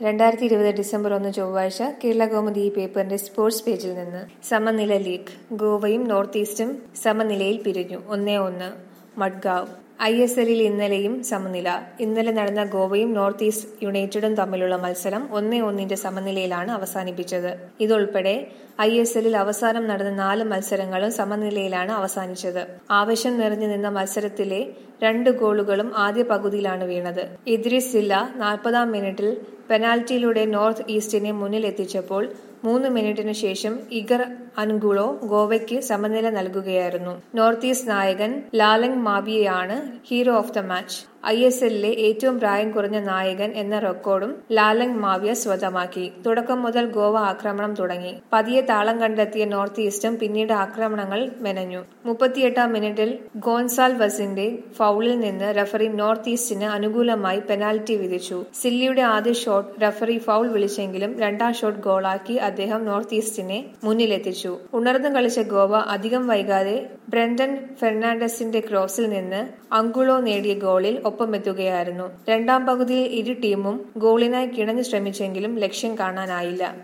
രണ്ടായിരത്തി ഇരുപത് ഡിസംബർ ഒന്ന് ചൊവ്വാഴ്ച കേരള കൗമുദി ഈ പേപ്പറിന്റെ സ്പോർട്സ് പേജിൽ നിന്ന് സമനില ലീഗ് ഗോവയും നോർത്ത് ഈസ്റ്റും സമനിലയിൽ പിരിഞ്ഞു ഒന്നേ ഒന്ന് മഡ്ഗാവ് ഐ എസ് എല്ലിൽ ഇന്നലെയും സമനില ഇന്നലെ നടന്ന ഗോവയും നോർത്ത് ഈസ്റ്റ് യുണൈറ്റഡും തമ്മിലുള്ള മത്സരം ഒന്നേ ഒന്നിന്റെ സമനിലയിലാണ് അവസാനിപ്പിച്ചത് ഇതുൾപ്പെടെ ഐ എസ് എല്ലിൽ അവസാനം നടന്ന നാല് മത്സരങ്ങളും സമനിലയിലാണ് അവസാനിച്ചത് ആവേശം നിറഞ്ഞു നിന്ന മത്സരത്തിലെ രണ്ട് ഗോളുകളും ആദ്യ പകുതിയിലാണ് വീണത് ഇദ്രിസ് സില്ല നാൽപ്പതാം മിനിറ്റിൽ പെനാൽറ്റിയിലൂടെ നോർത്ത് ഈസ്റ്റിനെ മുന്നിലെത്തിച്ചപ്പോൾ മൂന്ന് മിനിറ്റിനു ശേഷം ഇഗർ അൻഗുളോ ഗോവയ്ക്ക് സമനില നൽകുകയായിരുന്നു നോർത്ത് ഈസ്റ്റ് നായകൻ ലാലങ് മാബിയെയാണ് hero of the match I S എല്ലിലെ ഏറ്റവും പ്രായം കുറഞ്ഞ നായകൻ എന്ന റെക്കോർഡും ലാലങ് മാവിയ സ്വന്തമാക്കി തുടക്കം മുതൽ ഗോവ ആക്രമണം തുടങ്ങി പതിയെ താളം കണ്ടെത്തിയ നോർത്ത് ഈസ്റ്റും പിന്നീട് ആക്രമണങ്ങൾ മെനഞ്ഞു മുപ്പത്തിയെട്ടാം മിനിറ്റിൽ ഗോൺസാൽ വസിന്റെ ഫൌളിൽ നിന്ന് റഫറി നോർത്ത് ഈസ്റ്റിന് അനുകൂലമായി പെനാൽറ്റി വിധിച്ചു സില്ലിയുടെ ആദ്യ ഷോട്ട് റഫറി ഫൌൾ വിളിച്ചെങ്കിലും രണ്ടാം ഷോട്ട് ഗോളാക്കി അദ്ദേഹം നോർത്ത് ഈസ്റ്റിനെ മുന്നിലെത്തിച്ചു ഉണർന്നു കളിച്ച ഗോവ അധികം വൈകാതെ ബ്രണ്ടൻ ഫെർണാണ്ടസിന്റെ ക്രോസിൽ നിന്ന് അങ്കുളോ നേടിയ ഗോളിൽ ഒപ്പമെത്തുകയായിരുന്നു രണ്ടാം പകുതിയിൽ ഇരു ടീമും ഗോളിനായി കിണഞ്ഞു ശ്രമിച്ചെങ്കിലും ലക്ഷ്യം കാണാനായില്ല